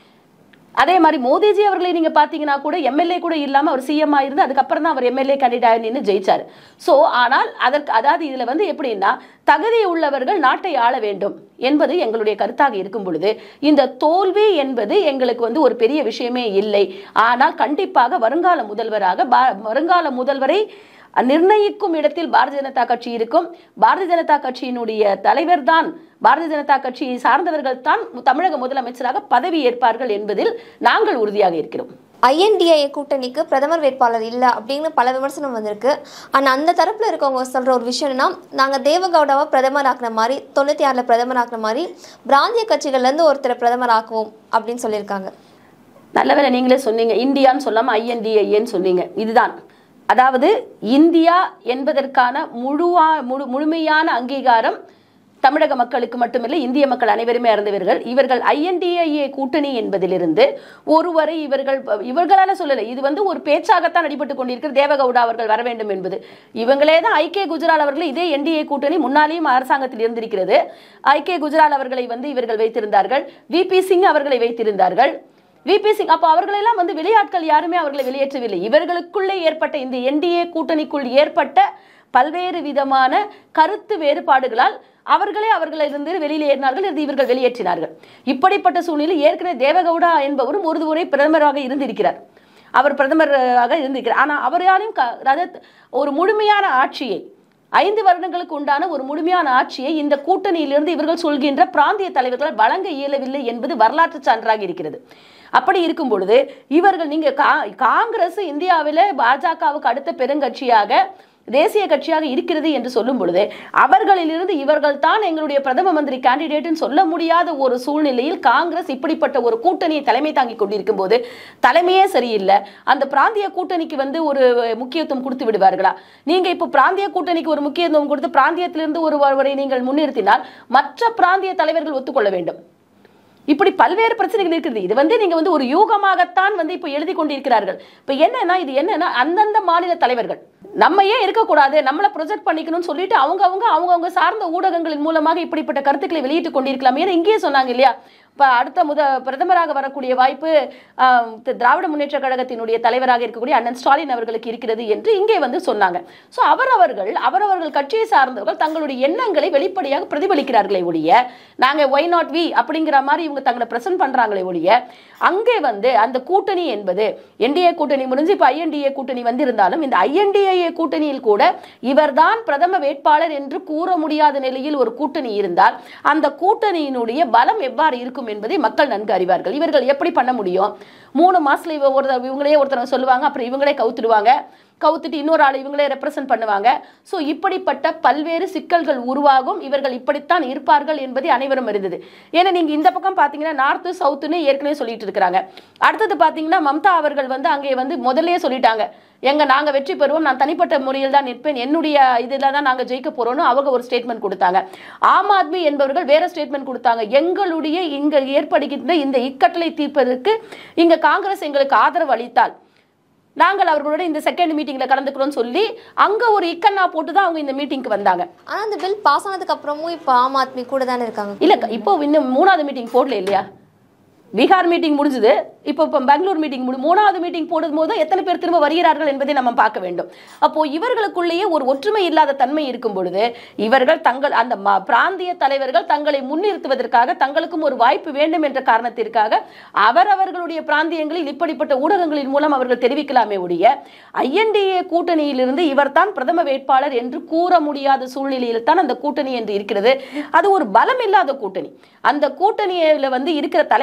Speaker 1: அதே மாதிரி மோடிஜி அவர்களை நீங்க பாத்தீங்கன்னா கூட எம்எல்ஏ கூட இல்லாம அவர் சிஎம் இருந்து அதுக்கப்புறம் தான் அவர் எம்எல்ஏ கேண்டிடேட் நின்று ஜெயிச்சாரு சோ ஆனால் அதற்கு அதாவது இதுல வந்து எப்படின்னா தகுதி உள்ளவர்கள் நாட்டை ஆள வேண்டும் என்பது எங்களுடைய கருத்தாக இருக்கும் பொழுது இந்த தோல்வி என்பது எங்களுக்கு வந்து ஒரு பெரிய விஷயமே இல்லை ஆனால் கண்டிப்பாக வருங்கால முதல்வராக பா- வருங்கால முதல்வரை நிர்ணயிக்கும் இடத்தில் பாரதிய ஜனதா கட்சி இருக்கும் பாரதிய ஜனதா கட்சியினுடைய தலைவர் தான் பாரதிய ஜனதா கட்சியை சார்ந்தவர்கள் தான் தமிழக முதலமைச்சராக பதவி ஏற்பார்கள் என்பதில் நாங்கள் உறுதியாக இருக்கிறோம்
Speaker 2: ஐஎன்டிஏ கூட்டணிக்கு பிரதமர் வேட்பாளர் இல்லை அப்படின்னு பல விமர்சனம் வந்திருக்கு ஆனால் அந்த தரப்பில் இருக்கவங்க சொல்கிற ஒரு விஷயம் என்னன்னா நாங்கள் தேவகவுடாவை பிரதமர் ஆக்குன மாதிரி தொண்ணூற்றி ஆறில் பிரதமர் ஆக்குன மாதிரி பிராந்திய கட்சிகள்லேருந்து ஒருத்தரை பிரதமர் ஆக்குவோம் அப்படின்னு சொல்லியிருக்காங்க
Speaker 1: நல்லவேளை நீங்களே சொன்னீங்க இந்தியான்னு சொல்லாம ஐஎன்டிஐஏன்னு சொன்னீங்க இதுதான் அதாவது இந்தியா என்பதற்கான முழுவா முழு முழுமையான அங்கீகாரம் தமிழக மக்களுக்கு மட்டுமில்லை இந்திய மக்கள் அனைவருமே அறிந்தவர்கள் இவர்கள் ஐஎன்டிஐஏ கூட்டணி என்பதிலிருந்து ஒருவரை இவர்கள் இவர்களால சொல்லலை இது வந்து ஒரு பேச்சாகத்தான் அடிபட்டு கொண்டிருக்கிற தேவகவுடா அவர்கள் வர வேண்டும் என்பது இவங்களே தான் ஐக்கிய குஜரால் அவர்கள் இதே என்டிஏ கூட்டணி முன்னாலேயும் அரசாங்கத்தில் இருந்திருக்கிறது ஐக்கிய குஜரால் அவர்களை வந்து இவர்கள் வைத்திருந்தார்கள் விபி சிங் அவர்களை வைத்திருந்தார்கள் விபி சிங் அப்போ அவர்களெல்லாம் வந்து வெளியாட்கள் யாருமே அவர்களை வெளியேற்றவில்லை இவர்களுக்குள்ளே ஏற்பட்ட இந்த என்டிஏ கூட்டணிக்குள் ஏற்பட்ட பல்வேறு விதமான கருத்து வேறுபாடுகளால் அவர்களே அவர்களிருந்து வெளியில் ஏறினார்கள் இது இவர்கள் வெளியேற்றினார்கள் இப்படிப்பட்ட சூழ்நிலை ஏற்கனவே தேவகவுடா என்பவரும் ஒரு முறை பிரதமராக இருந்திருக்கிறார் அவர் பிரதமராக இருந்திருக்கிறார் ஆனால் அவராலையும் க- அதாவது ஒரு முழுமையான ஆட்சியை ஐந்து வருடங்களுக்கு உண்டான ஒரு முழுமையான ஆட்சியை இந்த கூட்டணியிலிருந்து இவர்கள் சொல்கின்ற பிராந்திய தலைவர்களால் வழங்க இயலவில்லை என்பது வரலாற்று சான்றாக இருக்கிறது அப்படி இருக்கும் பொழுது இவர்கள் நீங்க கா- காங்கிரஸ் இந்தியாவில் பாஜகவுக்கு அடுத்த பெருங்கட்சியாக தேசிய கட்சியாக இருக்கிறது என்று சொல்லும் பொழுது அவர்களிலிருந்து இவர்கள் தான் எங்களுடைய பிரதம மந்திரி கேண்டிடேட்னு சொல்ல முடியாத ஒரு சூழ்நிலையில் காங்கிரஸ் இப்படிப்பட்ட ஒரு கூட்டணியை தலைமை தாங்கி கொண்டிருக்கும் போது தலைமையே சரியில்லை அந்த பிராந்திய கூட்டணிக்கு வந்து ஒரு முக்கியத்துவம் கொடுத்து விடுவார்களா நீங்க இப்போ பிராந்திய கூட்டணிக்கு ஒரு முக்கியத்துவம் கொடுத்து பிராந்தியத்திலிருந்து ஒரு ஒருவரை நீங்கள் முன்னிறுத்தினால் மற்ற பிராந்திய தலைவர்கள் ஒத்துக்கொள்ள வேண்டும் இப்படி பல்வேறு பிரச்சனைகள் இருக்குது இது வந்து நீங்க வந்து ஒரு யூகமாகத்தான் வந்து இப்போ எழுதி கொண்டிருக்கிறார்கள் இப்போ என்னன்னா இது என்னன்னா அந்தந்த மாநில தலைவர்கள் நம்ம ஏன் இருக்கக்கூடாது நம்மளை ப்ரொஜெக்ட் பண்ணிக்கணும்னு சொல்லிட்டு அவங்க அவங்க அவங்கவங்க சார்ந்த ஊடகங்களின் மூலமாக இப்படிப்பட்ட கருத்துக்களை வெளியிட்டு கொண்டிருக்கலாம் ஏன்னா இங்கேயே சொன்னாங்க இல்லையா இப்போ அடுத்த முத பிரதமராக வரக்கூடிய வாய்ப்பு ஆம், தி- திராவிட முன்னேற்ற கழகத்தினுடைய தலைவராக இருக்கக்கூடிய அண்ணன் ஸ்டாலின் அவர்களுக்கு இருக்கிறது என்று இங்கே வந்து சொன்னாங்க ஸோ அவரவர்கள் அவரவர்கள் கட்சியை சார்ந்தவர்கள் தங்களுடைய எண்ணங்களை வெளிப்படையாக பிரதிபலிக்கிறார்களே ஒழிய நாங்கள் ஒய் நாட் வி அப்படிங்கிற மாதிரி இவங்க தங்களை பிரசன்ட் பண்றாங்களே ஒழிய அங்கே வந்து அந்த கூட்டணி என்பது என்டிஏ கூட்டணி முடிஞ்சு இப்போ ஐஎன்டிஏ கூட்டணி வந்திருந்தாலும் இந்த ஐஎன்டிஏ கூட்டணியில் கூட இவர்தான் பிரதம வேட்பாளர் என்று கூற முடியாத நிலையில் ஒரு கூட்டணி இருந்தால் அந்த கூட்டணியினுடைய பலம் எவ்வாறு இருக்கும் என்பதை மக்கள் நன்கு அறிவார்கள் இவர்கள் எப்படி பண்ண முடியும் மூணு மாசத்துல இவ ஒரு இவங்களே ஒருத்தர் சொல்லுவாங்க அப்புறம் இவங்களே கவுத்துடுவாங்க கவுத்துட்டு இன்னொரு ஆளை இவங்களே ரெப்ரசன்ட் பண்ணுவாங்க ஸோ இப்படிப்பட்ட பல்வேறு சிக்கல்கள் உருவாகும் இவர்கள் இப்படித்தான் இருப்பார்கள் என்பதை அனைவரும் அறிந்தது ஏன்னா நீங்க இந்த பக்கம் பாத்தீங்கன்னா நார்த்து சவுத்துன்னு ஏற்கனவே சொல்லிட்டு இருக்கிறாங்க அடுத்தது பாத்தீங்கன்னா மம்தா அவர்கள் வந்து அங்கே வந்து முதல்லயே சொல்லிட்டாங்க எங்க நாங்க வெற்றி பெறுவோம் நான் தனிப்பட்ட முறையில் தான் நிற்பேன் என்னுடைய இதில் தான் நாங்க ஜெயிக்க போறோம்னு அவங்க ஒரு ஸ்டேட்மெண்ட் கொடுத்தாங்க ஆம் ஆத்மி என்பவர்கள் வேற ஸ்டேட்மெண்ட் கொடுத்தாங்க எங்களுடைய இங்க ஏற்படுகின்ற இந்த இக்கட்டளை தீர்ப்பதற்கு இங்க காங்கிரஸ் எங்களுக்கு ஆதரவு அளித்தால் நாங்கள் அவர்களோட இந்த செகண்ட் மீட்டிங்ல கலந்துக்கிறோம்னு சொல்லி அங்க ஒரு இக்கண்ணா போட்டு தான் அவங்க இந்த மீட்டிங்க்கு வந்தாங்க
Speaker 2: ஆனால் அந்த பில் பாஸ் ஆனதுக்கு அப்புறமும் இப்போ ஆம் ஆத்மி கூட தானே இருக்காங்க
Speaker 1: இல்ல இப்போ இன்னும் மூணாவது மீட்டிங் போடல இல்லையா பீகார் மீட்டிங் முடிஞ்சது இப்போ இப்போ பெங்களூர் மீட்டிங் முடி மூணாவது மீட்டிங் போடும் போது எத்தனை பேர் திரும்ப வருகிறார்கள் என்பதை நம்ம பார்க்க வேண்டும் அப்போ இவர்களுக்குள்ளேயே ஒரு ஒற்றுமை இல்லாத தன்மை இருக்கும் பொழுது இவர்கள் தங்கள் அந்த ம- பிராந்திய தலைவர்கள் தங்களை முன்னிறுத்துவதற்காக தங்களுக்கும் ஒரு வாய்ப்பு வேண்டும் என்ற காரணத்திற்காக அவரவர்களுடைய பிராந்தியங்களில் இப்படிப்பட்ட ஊடகங்களின் மூலம் அவர்கள் தெரிவிக்கலாமே ஒழிய ஐஎன்டிஏ கூட்டணியிலிருந்து இவர்தான் பிரதம வேட்பாளர் என்று கூற முடியாத சூழ்நிலையில் தான் அந்த கூட்டணி என்று இருக்கிறது அது ஒரு பலம் இல்லாத கூட்டணி அந்த கூட்டணியில வந்து இருக்கிற தலைவர்களே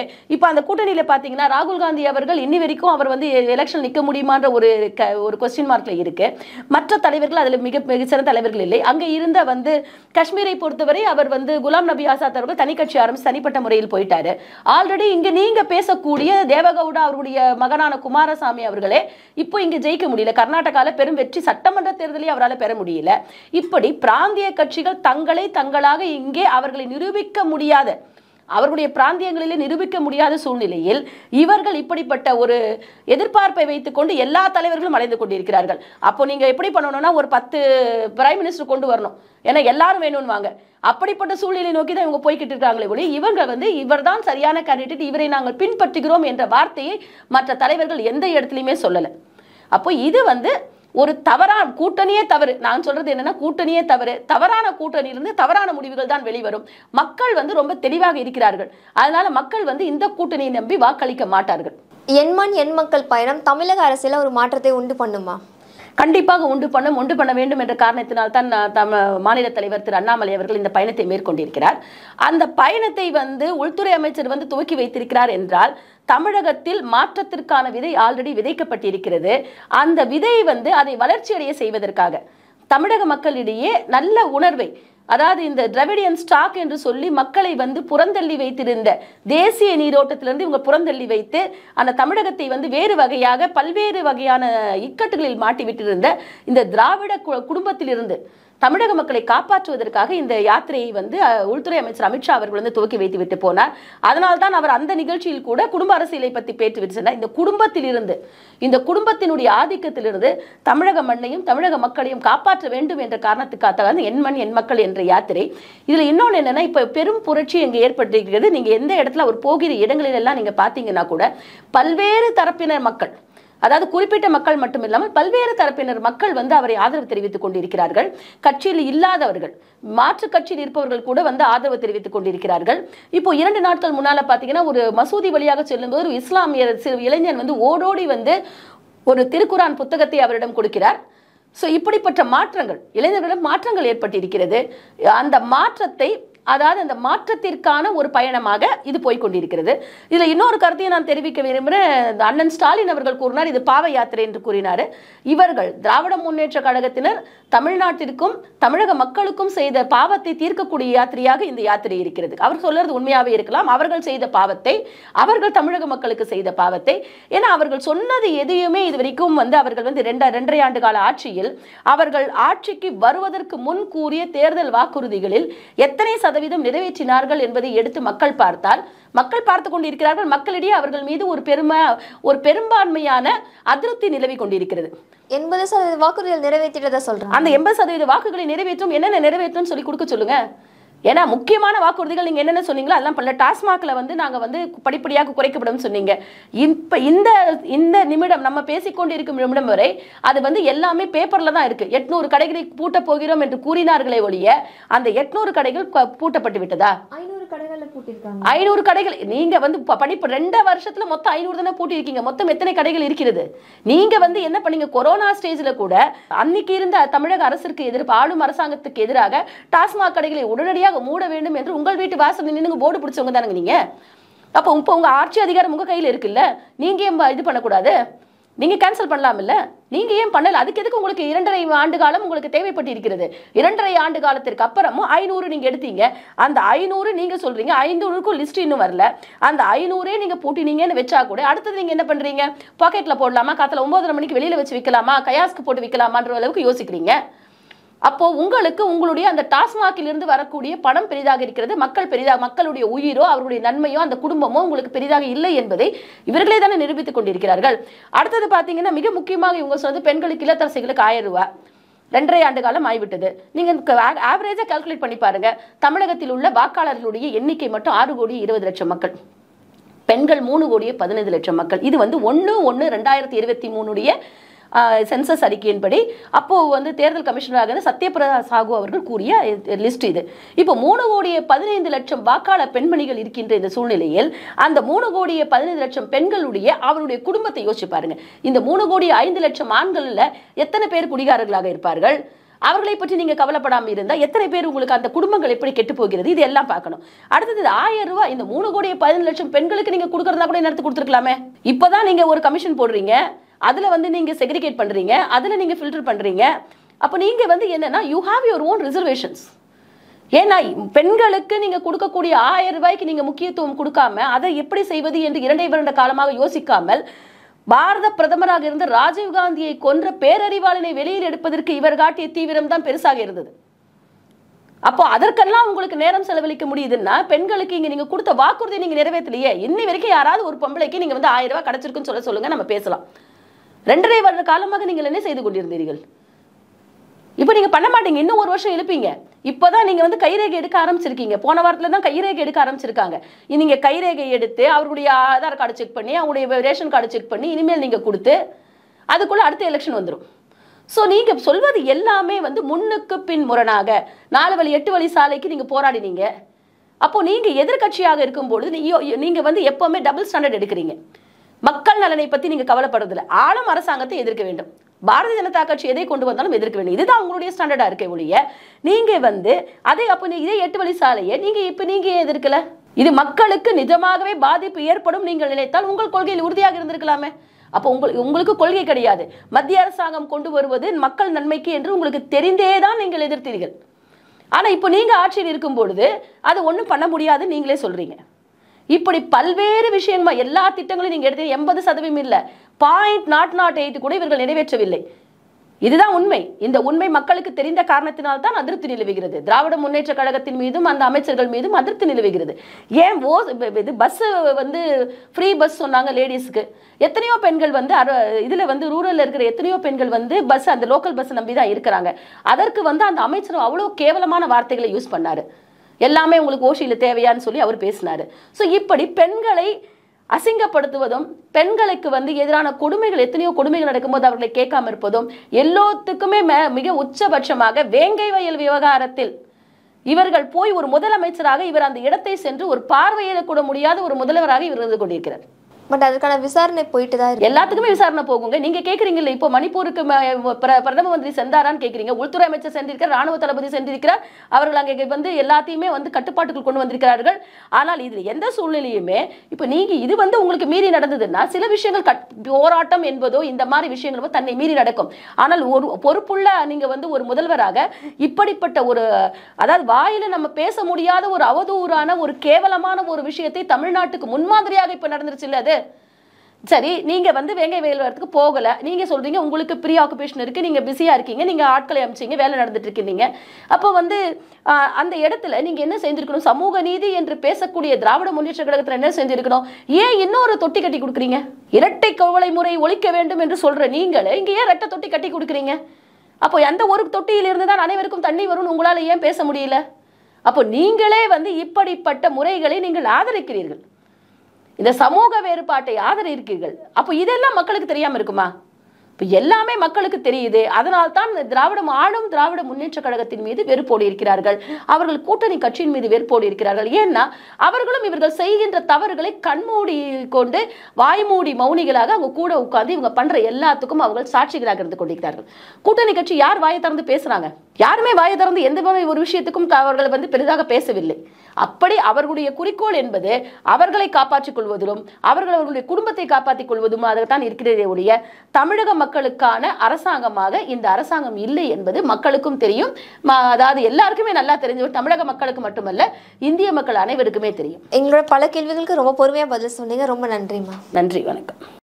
Speaker 1: இப்போ அந்த கூட்டணியில பாத்தீங்கன்னா ராகுல் காந்தி அவர்கள் இன்னி வரைக்கும் அவர் வந்து எலெக்ஷன் நிக்க முடியுமான்ற ஒரு க- ஒரு கொஸ்டின் மார்க்ல இருக்கு மற்ற தலைவர்கள் அதுல மிக மிக சிறந்த தலைவர்கள் இல்லை அங்க இருந்த வந்து காஷ்மீரை பொறுத்தவரை அவர் வந்து குலாம் நபி ஆசாத் அவர்கள் தனி கட்சி ஆரம்பிச்சு தனிப்பட்ட முறையில் போயிட்டாரு ஆல்ரெடி இங்க நீங்க பேசக்கூடிய தேவகவுடா அவருடைய மகனான குமாரசாமி அவர்களே இப்போ இங்க ஜெயிக்க முடியல கர்நாடகால பெரும் வெற்றி சட்டமன்ற தேர்தலையும் அவரால் பெற முடியல இப்படி பிராந்திய கட்சிகள் தங்களை தங்களாக இங்கே அவர்களை நிரூபிக்க முடியாத அவர்களுடைய பிராந்தியங்களிலே நிரூபிக்க முடியாத சூழ்நிலையில் இவர்கள் இப்படிப்பட்ட ஒரு எதிர்பார்ப்பை வைத்துக்கொண்டு எல்லா தலைவர்களும் அலைந்து கொண்டிருக்கிறார்கள் அப்போ நீங்க எப்படி பண்ணணும்னா ஒரு பத்து பிரைம் மினிஸ்டர் கொண்டு வரணும் ஏன்னா எல்லாரும் வேணும்வாங்க அப்படிப்பட்ட சூழ்நிலை நோக்கி தான் இவங்க போய்கிட்டு இருக்காங்களே ஒளி இவங்க வந்து இவர்தான் சரியான கேண்டிடேட் இவரை நாங்கள் பின்பற்றுகிறோம் என்ற வார்த்தையை மற்ற தலைவர்கள் எந்த இடத்துலையுமே சொல்லலை அப்போ இது வந்து ஒரு தவறான கூட்டணியே தவறு நான் சொல்றது என்னன்னா கூட்டணியே தவறு தவறான கூட்டணியிலிருந்து தவறான முடிவுகள் தான் வெளிவரும் மக்கள் வந்து ரொம்ப தெளிவாக இருக்கிறார்கள் அதனால மக்கள் வந்து இந்த கூட்டணியை நம்பி வாக்களிக்க மாட்டார்கள்
Speaker 2: எண்மண் எண் மக்கள் பயணம் தமிழக அரசியல ஒரு மாற்றத்தை உண்டு பண்ணுமா
Speaker 1: கண்டிப்பாக உண்டு பண்ணும் உண்டு பண்ண வேண்டும் என்ற காரணத்தினால் தான் நான் தம மாநில தலைவர் திரு அண்ணாமலை அவர்கள் இந்த பயணத்தை மேற்கொண்டிருக்கிறார் அந்த பயணத்தை வந்து உள்துறை அமைச்சர் வந்து துவக்கி வைத்திருக்கிறார் என்றால் தமிழகத்தில் மாற்றத்திற்கான விதை ஆல்ரெடி விதைக்கப்பட்டிருக்கிறது அந்த விதை வந்து அதை வளர்ச்சியடைய செய்வதற்காக தமிழக மக்களிடையே நல்ல உணர்வை அதாவது இந்த திராவிடியன் ஸ்டாக் என்று சொல்லி மக்களை வந்து புறந்தள்ளி வைத்திருந்த தேசிய நீரோட்டத்திலிருந்து இவங்க புறந்தள்ளி வைத்து அந்த தமிழகத்தை வந்து வேறு வகையாக பல்வேறு வகையான இக்கட்டுகளில் மாட்டி விட்டிருந்த இந்த திராவிட கு- குடும்பத்திலிருந்து தமிழக மக்களை காப்பாற்றுவதற்காக இந்த யாத்திரையை வந்து அஹ், உள்துறை அமைச்சர் அமித்ஷா அவர்கள் வந்து துவக்கி வைத்து விட்டு போனார் அதனால் தான் அவர் அந்த நிகழ்ச்சியில் கூட குடும்ப அரசியலை பற்றி பேட்டு விட்டு சொன்னார் இந்த குடும்பத்திலிருந்து இந்த குடும்பத்தினுடைய ஆதிக்கத்திலிருந்து தமிழக மண்ணையும் தமிழக மக்களையும் காப்பாற்ற வேண்டும் என்ற காரணத்துக்காக தான் என் மண் என் மக்கள் என்ற யாத்திரை இதுல இன்னொன்று என்னன்னா இப்ப பெரும் புரட்சி இங்கே ஏற்பட்டிருக்கிறது நீங்க எந்த இடத்துல அவர் போகிற இடங்களில் எல்லாம் நீங்க பார்த்தீங்கன்னா கூட பல்வேறு தரப்பினர் மக்கள் அதாவது குறிப்பிட்ட மக்கள் மட்டும் இல்லாமல் பல்வேறு தரப்பினர் மக்கள் வந்து அவரை ஆதரவு தெரிவித்துக் கொண்டிருக்கிறார்கள் கட்சியில் இல்லாதவர்கள் மாற்று கட்சியில் இருப்பவர்கள் கூட வந்து ஆதரவு தெரிவித்துக் கொண்டிருக்கிறார்கள் இப்போ இரண்டு நாட்கள் முன்னால பாத்தீங்கன்னா ஒரு மசூதி வழியாக செல்லும்போது ஒரு இஸ்லாமியர் சிறு இளைஞன் வந்து ஓடோடி வந்து ஒரு திருக்குரான் புத்தகத்தை அவரிடம் கொடுக்கிறார் ஸோ இப்படிப்பட்ட மாற்றங்கள் இளைஞர்களிடம் மாற்றங்கள் ஏற்பட்டிருக்கிறது அந்த மாற்றத்தை அதாவது அந்த மாற்றத்திற்கான ஒரு பயணமாக இது போய் கொண்டிருக்கிறது இதுல இன்னொரு கருத்தையும் நான் தெரிவிக்க விரும்புகிறேன் இந்த அண்ணன் ஸ்டாலின் அவர்கள் கூறினார் இது பாவ யாத்திரை என்று கூறினார் இவர்கள் திராவிட முன்னேற்ற கழகத்தினர் தமிழ்நாட்டிற்கும் தமிழக மக்களுக்கும் செய்த பாவத்தை தீர்க்கக்கூடிய யாத்திரையாக இந்த யாத்திரை இருக்கிறது அவர் சொல்றது உண்மையாவே இருக்கலாம் அவர்கள் செய்த பாவத்தை அவர்கள் தமிழக மக்களுக்கு செய்த பாவத்தை ஏன்னா அவர்கள் சொன்னது எதையுமே இது வரைக்கும் வந்து அவர்கள் வந்து ரெண்ட ரெண்டரை ஆண்டு கால ஆட்சியில் அவர்கள் ஆட்சிக்கு வருவதற்கு முன் கூறிய தேர்தல் வாக்குறுதிகளில் எத்தனை சதவீதம் நிறைவேற்றினார்கள் என்பதை எடுத்து மக்கள் பார்த்தால் மக்கள் பார்த்து கொண்டிருக்கிறார்கள் மக்களிடையே அவர்கள் மீது ஒரு பெருமை ஒரு பெரும்பான்மையான அதிருப்தி நிலவி கொண்டிருக்கிறது
Speaker 2: எண்பது சதவீத வாக்குறுதிகள் நிறைவேற்றிட்டதா சொல்றாங்க
Speaker 1: அந்த எண்பது சதவீத வாக்குகளை நிறைவேற்றும் என்னென்ன நிறைவேற்றும் சொல்லி கொடுக்க சொல்லுங்க ஏன்னா முக்கியமான வாக்குறுதிகள் நீங்க என்னென்ன சொன்னீங்களோ அதெல்லாம் பண்ணல டாஸ்மாக்ல வந்து நாங்க வந்து படிப்படியாக குறைக்கப்படும் சொன்னீங்க இப்ப இந்த இந்த நிமிடம் நம்ம பேசிக்கொண்டிருக்கும் நிமிடம் வரை அது வந்து எல்லாமே பேப்பர்ல தான் இருக்கு எட்நூறு கடைகளை பூட்ட போகிறோம் என்று கூறினார்களே ஒழிய அந்த எட்நூறு கடைகள் க- பூட்டப்பட்டு விட்டதா
Speaker 2: ஐநூறு கடைகள்ல பூட்டிருக்காங்க
Speaker 1: ஐநூறு கடைகள் நீங்க வந்து ப- படிப்பு ரெண்டு வருஷத்துல மொத்தம் ஐநூறு தானே பூட்டி இருக்கீங்க மொத்தம் எத்தனை கடைகள் இருக்கிறது நீங்க வந்து என்ன பண்ணீங்க கொரோனா ஸ்டேஜ்ல கூட அன்னைக்கு இருந்த தமிழக அரசிற்கு எதிர்ப்பு ஆளும் அரசாங்கத்துக்கு எதிராக டாஸ்மாக் கடைகளை உடனடியாக மூட வேண்டும் என்று உங்கள் வீட்டு வாசல் நின்று போர்டு பிடிச்சவங்க தானங்க நீங்க அப்போ இப்போ உங்க ஆட்சி அதிகாரம் உங்க கையில இருக்குல்ல நீங்க ஏன் ப- இது பண்ணக்கூடாது நீங்க கேன்சல் பண்ணலாம் இல்ல நீங்க ஏன் பண்ணல அதுக்கு எதுக்கு உங்களுக்கு இரண்டரை ஆண்டு காலம் உங்களுக்கு தேவைப்பட்டு இருக்கிறது இரண்டரை ஆண்டு காலத்திற்கு அப்புறமும் ஐநூறு நீங்க எடுத்தீங்க அந்த ஐநூறு நீங்க சொல்றீங்க ஐநூறுக்கும் லிஸ்ட் இன்னும் வரல அந்த ஐநூறே நீங்க பூட்டினீங்கன்னு வச்சா கூட அடுத்தது நீங்க என்ன பண்றீங்க பாக்கெட்ல போடலாமா காத்துல ஒன்பதரை மணிக்கு வெளியில வச்சு விற்கலாமா கயாஸ்க்கு போட்டு விற்கலாமான்ற அளவுக்கு யோசிக்கிறீங்க அப்போ உங்களுக்கு உங்களுடைய அந்த டாஸ்மாகில் இருந்து வரக்கூடிய பணம் பெரிதாக இருக்கிறது மக்கள் பெரிதாக மக்களுடைய உயிரோ அவர்களுடைய நன்மையோ அந்த குடும்பமோ உங்களுக்கு பெரிதாக இல்லை என்பதை இவர்களே தானே நிரூபித்துக் கொண்டிருக்கிறார்கள் அடுத்தது பாத்தீங்கன்னா மிக முக்கியமாக இவங்க சொன்னது பெண்களுக்கு இல்லத்தரசிகளுக்கு ஆயிரம் ரூபாய் ரெண்டரை ஆண்டு காலம் ஆகிவிட்டது நீங்க ஆவரேஜா கால்குலேட் பண்ணி பாருங்க தமிழகத்தில் உள்ள வாக்காளர்களுடைய எண்ணிக்கை மட்டும் ஆறு கோடி இருபது லட்சம் மக்கள் பெண்கள் மூணு கோடியே பதினைந்து லட்சம் மக்கள் இது வந்து ஒன்று ஒன்று ரெண்டாயிரத்தி இருபத்தி மூணுடைய சென்சஸ் அறிக்கையின்படி அப்போ வந்து தேர்தல் கமிஷனராக இருந்த சத்யபிரதா சாகு அவர்கள் கூறிய லிஸ்ட் இது இப்போ மூணு கோடியே பதினைந்து லட்சம் வாக்காளர் பெண்மணிகள் இருக்கின்ற இந்த சூழ்நிலையில் அந்த மூணு கோடியே பதினைந்து லட்சம் பெண்களுடைய அவருடைய குடும்பத்தை யோசிச்சு பாருங்க இந்த மூணு கோடி ஐந்து லட்சம் ஆண்கள்ல எத்தனை பேர் குடிகாரர்களாக இருப்பார்கள் அவர்களை பற்றி நீங்க கவலைப்படாம இருந்தா எத்தனை பேர் உங்களுக்கு அந்த குடும்பங்கள் எப்படி கெட்டு போகிறது இது எல்லாம் பார்க்கணும் அடுத்தது ஆயிரம் ரூபாய் இந்த மூணு கோடி பதினஞ்சு லட்சம் பெண்களுக்கு நீங்க கொடுக்கறதா கூட நேரத்து கொடுத்துருக்கலாமே இப்பதான் நீங்க ஒரு கமிஷன் போடுறீங்க அதுல வந்து நீங்க செக்ரிகேட் பண்றீங்க அதுல நீங்க ஃபில்டர் பண்றீங்க அப்ப நீங்க வந்து என்னன்னா you have your own reservations ஏன்னா பெண்களுக்கு நீங்க கொடுக்கக்கூடிய ஆயிரம் ரூபாய்க்கு நீங்க முக்கியத்துவம் கொடுக்காம அதை எப்படி செய்வது என்று இரண்டை வருட காலமாக யோசிக்காமல் பாரத பிரதமராக இருந்த ராஜீவ் காந்தியை கொன்ற பேரறிவாளனை வெளியில் எடுப்பதற்கு இவர் காட்டிய தீவிரம் தான் பெருசாக இருந்தது அப்போ அதற்கெல்லாம் உங்களுக்கு நேரம் செலவழிக்க முடியுதுன்னா பெண்களுக்கு இங்க நீங்க கொடுத்த வாக்குறுதி நீங்க நிறைவேற்றலையே இன்னி வரைக்கும் யாராவது ஒரு பொம்பளைக்கு நீங்க வந்து ஆயிரம் ரூபாய் கிடைச்சிருக்குன்னு சொல்ல சொல்லுங்க நம்ம பேசலாம் ரெண்டரை வருட காலமாக நீங்கள் என்ன செய்து கொண்டிருந்தீர்கள் இப்போ நீங்க பண்ண மாட்டீங்க இன்னும் ஒரு வருஷம் இழுப்பீங்க இப்போதான் நீங்க வந்து கைரேகை எடுக்க ஆரம்பிச்சிருக்கீங்க போன வாரத்துல தான் கைரேகை எடுக்க ஆரம்பிச்சிருக்காங்க இனி நீங்க கைரேகை எடுத்து அவருடைய ஆதார் கார்டு செக் பண்ணி அவங்களுடைய ரேஷன் கார்டு செக் பண்ணி இனிமேல் நீங்க கொடுத்து அதுக்குள்ள அடுத்த எலெக்ஷன் வந்துடும் ஸோ நீங்க சொல்வது எல்லாமே வந்து முன்னுக்கு பின் முரணாக நாலு வழி எட்டு வழி சாலைக்கு நீங்க போராடினீங்க அப்போ நீங்க எதிர்க்கட்சியாக இருக்கும்பொழுது நீ- நீங்க வந்து எப்பவுமே டபுள் ஸ்டாண்டர்ட் எடுக்கிறீங்க மக்கள் நலனை பத்தி நீங்க கவலைப்படுறதில்ல ஆளும் அரசாங்கத்தை எதிர்க்க வேண்டும் பாரதிய ஜனதா கட்சி எதை கொண்டு வந்தாலும் எதிர்க்க வேண்டும் இதுதான் உங்களுடைய ஸ்டாண்டர்டா இருக்கே ஒழிய நீங்க வந்து அதே அப்ப நீ இதே எட்டு வழி சாலையை நீங்க இப்ப நீங்க ஏன் எதிர்க்கல இது மக்களுக்கு நிஜமாகவே பாதிப்பு ஏற்படும் நீங்கள் நினைத்தால் உங்கள் கொள்கையில் உறுதியாக இருந்திருக்கலாமே அப்போ உங்களுக்கு உங்களுக்கு கொள்கை கிடையாது மத்திய அரசாங்கம் கொண்டு வருவது மக்கள் நன்மைக்கு என்று உங்களுக்கு தெரிந்தே தான் நீங்கள் எதிர்த்தீர்கள் ஆனா இப்போ நீங்க ஆட்சியில் இருக்கும் பொழுது அது ஒண்ணும் பண்ண முடியாதுன்னு நீங்களே சொல்றீங்க இப்படி பல்வேறு விஷயமா எல்லா திட்டங்களும் நீங்க எடுத்து எண்பது சதவீதம் இல்ல பாயிண்ட் நாட் நாட் எயிட் கூட இவர்கள் நிறைவேற்றவில்லை இதுதான் உண்மை இந்த உண்மை மக்களுக்கு தெரிந்த காரணத்தினால் தான் அதிருப்தி நிலவுகிறது திராவிட முன்னேற்ற கழகத்தின் மீதும் அந்த அமைச்சர்கள் மீதும் அதிருப்தி நிலவுகிறது ஏன் ஓ இது பஸ் வந்து ஃப்ரீ பஸ் சொன்னாங்க லேடிஸ்க்கு எத்தனையோ பெண்கள் வந்து அர- இதுல வந்து ரூரல்ல இருக்கிற எத்தனையோ பெண்கள் வந்து பஸ் அந்த லோக்கல் பஸ் நம்பி தான் இருக்கிறாங்க அதற்கு வந்து அந்த அமைச்சர் அவ்வளோ கேவலமான வார்த்தைகளை யூஸ் பண்ணாரு எல்லாமே உங்களுக்கு ஓஷியில தேவையான்னு சொல்லி அவர் பேசினாரு ஸோ இப்படி பெண்களை அசிங்கப்படுத்துவதும் பெண்களுக்கு வந்து எதிரான கொடுமைகள் எத்தனையோ கொடுமைகள் நடக்கும்போது அவர்களை கேட்காம இருப்பதும் எல்லோத்துக்குமே மே- மிக உச்சபட்சமாக வேங்கை வயல் விவகாரத்தில் இவர்கள் போய் ஒரு முதலமைச்சராக இவர் அந்த இடத்தை சென்று ஒரு பார்வையிட கூட முடியாத ஒரு முதல்வராக இவர் இருந்து கொண்டிருக்கிறார்
Speaker 2: பட் அதுக்கான விசாரணை போயிட்டு தான் இருக்கு
Speaker 1: எல்லாத்துக்குமே விசாரணை போகுங்க நீங்க கேக்குறீங்கல்ல இப்போ மணிப்பூருக்கு ம- பிர- பிரதம மந்திரி சென்றாரான்னு கேக்குறீங்க உள்துறை அமைச்சர் சென்றிருக்கிறார் ராணுவ தளபதி சென்றிருக்கிறார் அவர்கள் அங்கே வந்து எல்லாத்தையுமே வந்து கட்டுப்பாட்டுக்குள் கொண்டு வந்திருக்கிறார்கள் ஆனால் இது எந்த சூழ்நிலையுமே இப்போ நீங்க இது வந்து உங்களுக்கு மீறி நடந்ததுன்னா சில விஷயங்கள் கட்- போராட்டம் என்பதோ இந்த மாதிரி விஷயங்களோ தன்னை மீறி நடக்கும் ஆனால் ஒரு பொறுப்புள்ள நீங்க வந்து ஒரு முதல்வராக இப்படிப்பட்ட ஒரு அதாவது வாயில நம்ம பேச முடியாத ஒரு அவதூறான ஒரு கேவலமான ஒரு விஷயத்தை தமிழ்நாட்டுக்கு முன்மாதிரியாக இப்ப நடந்துருச்சு இல்ல அது சரி நீங்க வந்து வேங்கை வயல் வரத்துக்கு போகல நீங்க சொல்றீங்க உங்களுக்கு ப்ரீ ஆக்குபேஷன் இருக்கு நீங்க பிஸியா இருக்கீங்க நீங்க ஆட்களை அமிச்சீங்க வேலை நடந்துட்டு இருக்கீங்க அப்போ வந்து ஆஹ், அந்த இடத்துல நீங்க என்ன செஞ்சிருக்கணும் சமூக நீதி என்று பேசக்கூடிய திராவிட முன்னேற்ற கழகத்துல என்ன செஞ்சிருக்கணும் ஏன் இன்னொரு தொட்டி கட்டி கொடுக்குறீங்க இரட்டை கவலை முறை ஒழிக்க வேண்டும் என்று சொல்ற நீங்களே இங்க ஏன் ரெட்டை தொட்டி கட்டி கொடுக்குறீங்க அப்போ எந்த ஒரு தொட்டியிலிருந்து தான் அனைவருக்கும் தண்ணி வரும்னு உங்களால ஏன் பேச முடியல அப்போ நீங்களே வந்து இப்படிப்பட்ட முறைகளை நீங்கள் ஆதரிக்கிறீர்கள் இந்த சமூக வேறுபாட்டை ஆதரிக்கிறீர்கள் அப்போ இதெல்லாம் மக்களுக்கு தெரியாம இருக்குமா இப்போ எல்லாமே மக்களுக்கு தெரியுது அதனால் தான் இந்த திராவிடம் ஆளும் திராவிட முன்னேற்ற கழகத்தின் மீது வெறுப்போடு இருக்கிறார்கள் அவர்கள் கூட்டணி கட்சியின் மீது வெறுப்போடு இருக்கிறார்கள் ஏன்னா அவர்களும் இவர்கள் செய்கின்ற தவறுகளை கண்மூடி கொண்டு வாய்மூடி மௌனிகளாக அவங்க கூட உட்கார்ந்து இவங்க பண்ற எல்லாத்துக்கும் அவர்கள் சாட்சிகளாக இருந்து கொண்டிருக்கிறார்கள் கூட்டணி கட்சி யார் வாயை திறந்து பேசுறாங்க யாருமே வாயை திறந்து எந்த மாதிரி ஒரு விஷயத்துக்கும் அவர்கள் வந்து பெரிதாக பேசவில்லை அப்படி அவர்களுடைய குறிக்கோள் என்பது அவர்களை காப்பாற்றிக் கொள்வதிலும் அவர்கள் அவர்களுடைய குடும்பத்தை காப்பாற்றிக் கொள்வதும் தான் இருக்கிறதே ஒழிய தமிழக மக்களுக்கான அரசாங்கமாக இந்த அரசாங்கம் இல்லை என்பது மக்களுக்கும் தெரியும் ம- அதாவது எல்லாருக்குமே நல்லா தெரிஞ்சு தமிழக மக்களுக்கு மட்டுமல்ல இந்திய மக்கள் அனைவருக்குமே தெரியும்
Speaker 2: எங்களோட பல கேள்விகளுக்கு ரொம்ப பொறுமையா பதில் சொன்னீங்க ரொம்ப நன்றிம்மா
Speaker 1: நன்றி வணக்கம்